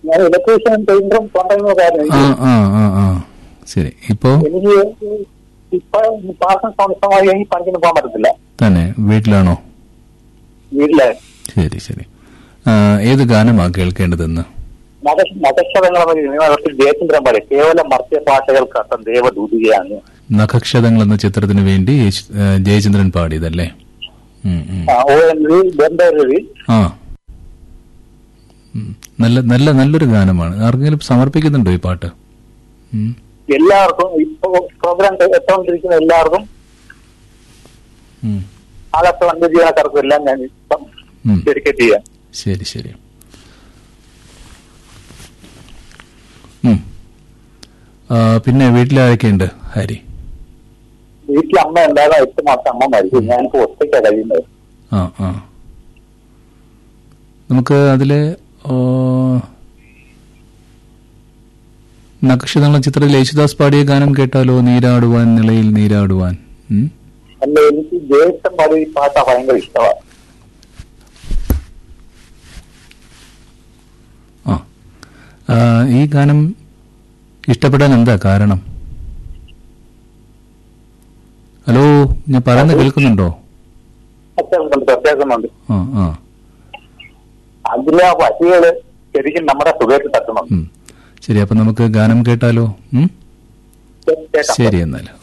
ഞാൻ ഇലക്ട്രീഷ്യൻ പെയിന്ററും കോൺട്രാക്ടറും ആ ആ ആ ആ ശരി ഇപ്പോ എനിക്ക് ഇപ്പൊ പാസം സംസ്ഥാനമായി ഈ പണിക്കിന് പോകാൻ പറ്റത്തില്ല തന്നെ വീട്ടിലാണോ വീട്ടിലെ ശരി ശരി ആ, ഏത് ഗാനമാ കേൾക്കേണ്ടതെന്ന് നക്ഷത്രങ്ങൾ ജയചന്ദ്രൻ പറയും കേവലം മർത്യ ഭാഷകൾക്കർത്ഥം ദേവദൂതികയാണ് നഖക്ഷതങ്ങൾ എന്ന ചിത്രത്തിന് വേണ്ടി യേശു- ആ, ജയചന്ദ്രൻ പാടിയതല്ലേ ഉം, ഉം. ആ, ഓ എൻ വി ബന്ധരവി ആ ഉം. നല്ല നല്ല നല്ലൊരു ഗാനമാണ് ആർക്കെങ്കിലും സമർപ്പിക്കുന്നുണ്ടോ ഈ പാട്ട് ഉം. എല്ലാവർക്കും ഇപ്പൊ പ്രോഗ്രാം എത്തോണ്ടിരിക്കുന്ന എല്ലാവർക്കും ഉം. ആകത്തെ വന്യ ജീവനക്കാർക്കും എല്ലാം ഞാൻ ഇപ്പം ഉം. ഡെഡിക്കേറ്റ് ചെയ്യാം ശരി ശരി ഉം. ആ, പിന്നെ വീട്ടിലാരൊക്കെയുണ്ട് ഹരി വീട്ടിൽ അമ്മ ഉണ്ടാകാൻ എട്ട് മാസം അമ്മ മരിച്ചു ഞാനിപ്പോ ഒറ്റയ്ക്കാണ് കഴിയുന്നത് ആ ആ നമുക്ക് അതിലെ ഓ, നക്ഷത്രങ്ങൾ ചിത്രത്തിൽ യേശുദാസ് പാടിയ ഗാനം കേട്ടാലോ നീരാടുവാൻ നിളയിൽ നീരാടുവാൻ ഉം? അല്ല എനിക്ക് ജ്യേഷ്ഠൻ പാടി ഈ പാട്ട ഭയങ്കര ഇഷ്ടമാണ് ആ ആ, ഈ ഗാനം ഇഷ്ടപ്പെടാൻ എന്താ കാരണം ഹലോ ഞാൻ പറയുന്നത് കേൾക്കുന്നുണ്ടോ അത്യാവശ്യം പ്രത്യേകമുണ്ട് ആ ആ അതിലെ ആ വരികള് ശരിക്കും നമ്മുടെ സുഖത്തിൽ തട്ടണം ഉം. ശരി അപ്പൊ നമുക്ക് ഗാനം കേട്ടാലോ ഉം? കേൾക്കാം ശരി എന്നാൽ